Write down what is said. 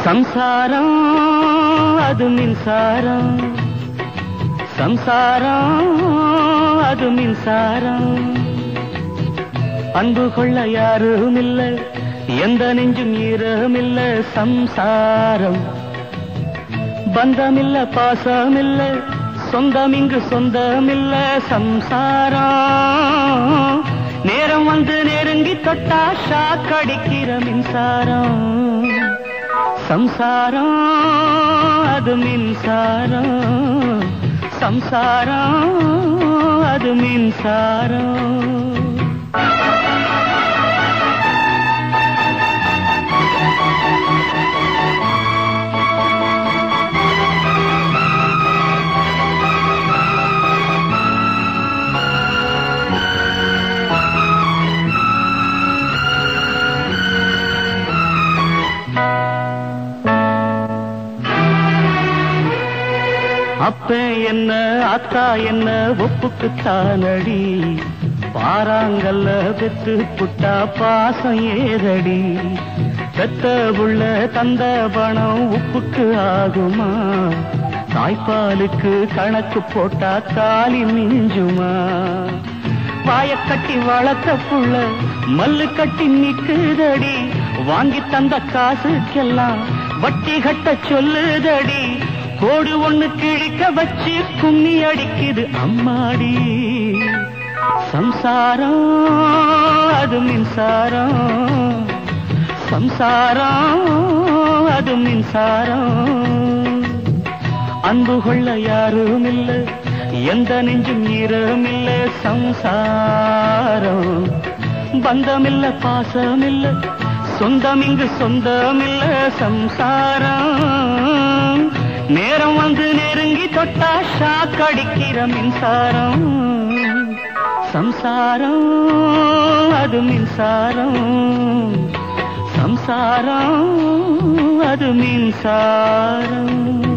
சம்சாரம் அது மின்சாரம் சம்சாரம் அது மின்சாரம் அன்பு கொள்ள யாரும் இல்ல எந்த நெஞ்சும் ஈரமில்ல சம்சாரம் பந்தமில்ல பாசமில்ல சொந்தம் இங்கு சொந்தமில்ல சம்சாரம் நேரம் வந்து நெருங்கி தொட்டா ஷாக்கடிக்கிற மின்சாரம் சம்சாரம் அது மின்சாரம் சம்சாரம் அது மின்சாரம் அப்பன் என்ன அத்தா என்ன ஒப்புக்குத்தானடி பாறாங்கல்ல பெத்து புட்டா பாசம் ஏதடி பெத்த புள்ள தந்த பணம் உப்புக்கு ஆகுமா தாய்ப்பாலுக்கு கணக்கு போட்டா தாலி மிஞ்சுமா வாய கட்டி வளர்த்த புள்ள மல்லு கட்டி நிக்குதடி வாங்கி தந்த காசுக்கெல்லாம் வட்டி கட்ட சொல்லுதடி கோடு ஒண்ணு கிழிக்க வச்சு கும்மி அடிக்குது அம்மாடி சம்சாரம் அது மின்சாரம் சம்சாரம் அது மின்சாரம் அன்பு கொள்ள யாரும் இல்ல எந்த நெஞ்சும் ஈரம் இல்ல சம்சாரம் பந்தமில்ல பாசமில்ல சொந்தம் இங்கு சொந்தமில்ல சம்சாரம் நேரம் வந்து நெருங்கி தொட்டா ஷாக்கடிக்கிற மின்சாரம் சம்சாரம் அது மின்சாரம் சம்சாரம் அது மின்சாரம்